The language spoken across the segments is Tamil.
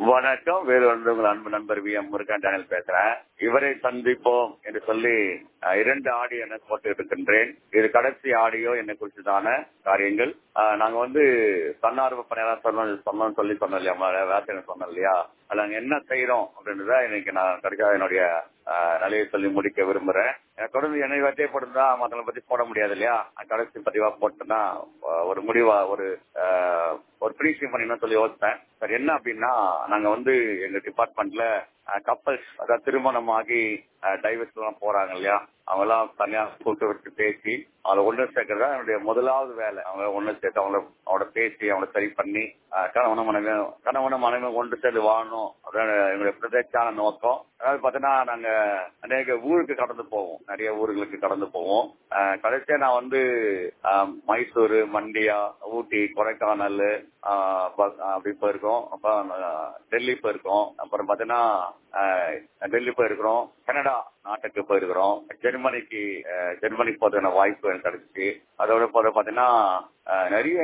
வணக்கம் வேறு வந்து உங்கள் அன்பு நண்பர் வி எம் முருகன் டேனியல் பேசுறேன் இவரை சந்திப்போம் என்று சொல்லி அஹ், இரண்டு ஆடியோ என்ன போட்டு இருக்கின்றேன் இது கடைசி ஆடியோ என்னை குறிச்சதான காரியங்கள் அஹ், நாங்க வந்து தன்னார்வ பணியாளர் சொன்னோம் சொன்னோம்னு சொல்லி சொன்னோம் இல்லையா ம- வேட்டைன்னு சொன்னோம் இல்லையா அதுல நாங்க என்ன செய்யறோம் அப்படின்றத இன்னைக்கு நான் கிடைக்காத என்னுடைய அஹ், நிலையை சொல்லி முடிக்க விரும்புறேன் எனக்கு தொடர்ந்து என்னை வெற்றியப்படுத்தா மத்தவங்களை பத்தி போட முடியாது இல்லையா நான் கடைசி பதிவா போட்டேன்னா அஹ், ஒரு முடிவா ஒரு அஹ், ஒரு பினிஷிங் பண்ணினா சொல்லி யோசித்தேன் சரி என்ன அப்படின்னா நாங்க வந்து எங்க டிபார்ட்மெண்ட்ல கப்பல்ஸ் அதாவது திருமணமாகி டைவர்ஸ் எல்லாம் போறாங்க இல்லையா அவங்க எல்லாம் தனியா கூட்டு வச்சு பேசி அவங்கள ஒண்ணு சேர்க்கறதா என்னுடைய முதலாவது வேலை அவங்க ஒண்ணு சேர்த்து அவங்கள அவங்கள பேசி அவங்கள சரி பண்ணி அஹ், கணவன மனைவி கணவன மனைவி ஒன்று சேர்ந்து வாழணும் அதான் எங்களுடைய பிரதேசான நோக்கம் அதாவது பாத்தீங்கன்னா நாங்க அநேக ஊருக்கு கடந்து போவோம் நிறைய ஊர்களுக்கு கடந்து போவோம் அஹ், கடைசியா நான் வந்து அஹ், மைசூரு மண்டியா ஊட்டி கொடைக்கானல் ஆஹ் ப- அப்படி போயிருக்கோம் அப்புறம் அஹ், டெல்லி போயிருக்கோம் அப்புறம் பாத்தீங்கன்னா அஹ், டெல்லி போயிருக்கிறோம் கனடா நாட்டுக்கு போயிருக்கிறோம் ஜெர்மனிக்கு அஹ், ஜெர்மனிக்கு போறதுக்கான வாய்ப்பு எனக்கு கிடைச்சிச்சு அதோட போற பாத்தீங்கன்னா அஹ், நிறைய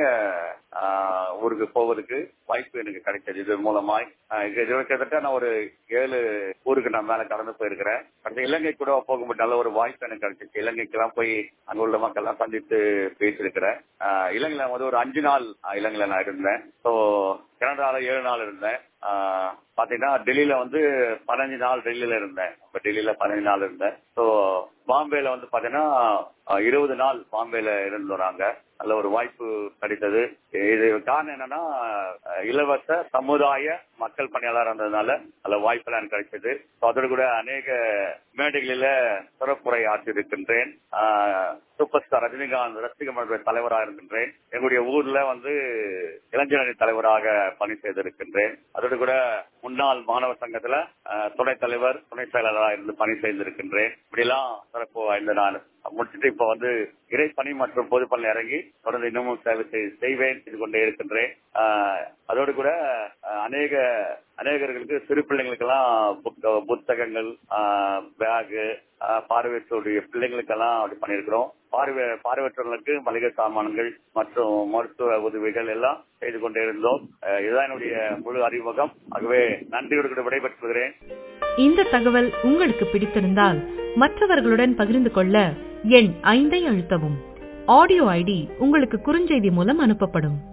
அஹ், ஊருக்கு போவதற்கு வாய்ப்பு எனக்கு கிடைச்சது இது மூலமாய் அஹ், இது இது கிட்டத்தட்ட நான் ஒரு ஏழு ஊருக்கு நான் மேல கடந்து போயிருக்கிறேன் அடுத்து இலங்கை கூட போகும்போது நல்ல ஒரு வாய்ப்பு எனக்கு கிடைச்சிச்சு இலங்கைக்கு எல்லாம் போய் அங்க உள்ள மக்கள் எல்லாம் சந்தித்து பேசியிருக்கிறேன் அஹ், இலங்கையில வந்து ஒரு அஞ்சு நாள் அஹ், இலங்கையில நான் இருந்தேன் ஸோ கனடால ஏழு நாள் இருந்தேன் ஆஹ் பாத்தீங்கன்னா டெல்லியில வந்து பதினஞ்சு நாள் டெல்லியில இருந்தேன் இப்ப டெல்லியில பதினஞ்சு நாள் இருந்தேன் ஸோ பாம்பேல வந்து பாத்தீங்கன்னா ஆஹ் இருபது நாள் பாம்பேல இருந்து வராங்க நல்ல ஒரு வாய்ப்பு கிடைத்தது இது காரணம் என்னன்னா ஆஹ் இலவச சமுதாய மக்கள் பணியாளர் இருந்ததுனால நல்ல வாய்ப்பெல்லாம் எனக்கு கிடைச்சது So அதோடு கூட அநேக மேடைகளில சிறப்புரை ஆற்றியிருக்கின்றேன் ஆஹ் சூப்பர் ஸ்டார் ரஜினிகாந்த் ரசிக மன்ற தலைவராக இருக்கின்றேன் எங்களுடைய ஊர்ல வந்து இளைஞரணி தலைவராக பணி செய்திருக்கின்றேன் அதோடு கூட முன்னாள் மாணவர் சங்கத்துல அஹ், துணைத் தலைவர் துணை செயலாளராக இருந்து பணி செய்திருக்கின்றேன் இப்படிலாம் சிறப்பு வாய்ந்த நான் முடிச்சுட்டு இப்ப வந்து இறைப்பணி மற்றும் பொதுப்பணி இறங்கி தொடர்ந்து இன்னமும் சேவை செய்- செய்வேன் செய்து கொண்டே இருக்கின்றேன் ஆஹ், அதோடு கூட அஹ், அநேக அநேகர்களுக்கு சிறு பிள்ளைங்களுக்கெல்லாம் புத்த- புத்தகங்கள் பேகு பார்வையற்றோருடைய பிள்ளைங்களுக்கெல்லாம் அப்படி பண்ணியிருக்கிறோம் பார்வை பார்வையற்றவர்களுக்கு மளிகை சாமான்கள் மற்றும் மருத்துவ உதவிகள் எல்லாம் செய்து கொண்டே இருந்தோம் அஹ், இதுதான் என்னுடைய முழு அறிமுகம் ஆகவே நன்றியோடு கூட விடைபெற்றுகிறேன் இந்த தகவல் உங்களுக்கு பிடித்திருந்தால் மற்றவர்களுடன் பகிர்ந்து கொள்ள எண் ஐந்தை அழுத்தவும் ஆடியோ ஐடி உங்களுக்கு குறுஞ்செய்தி மூலம் அனுப்பப்படும்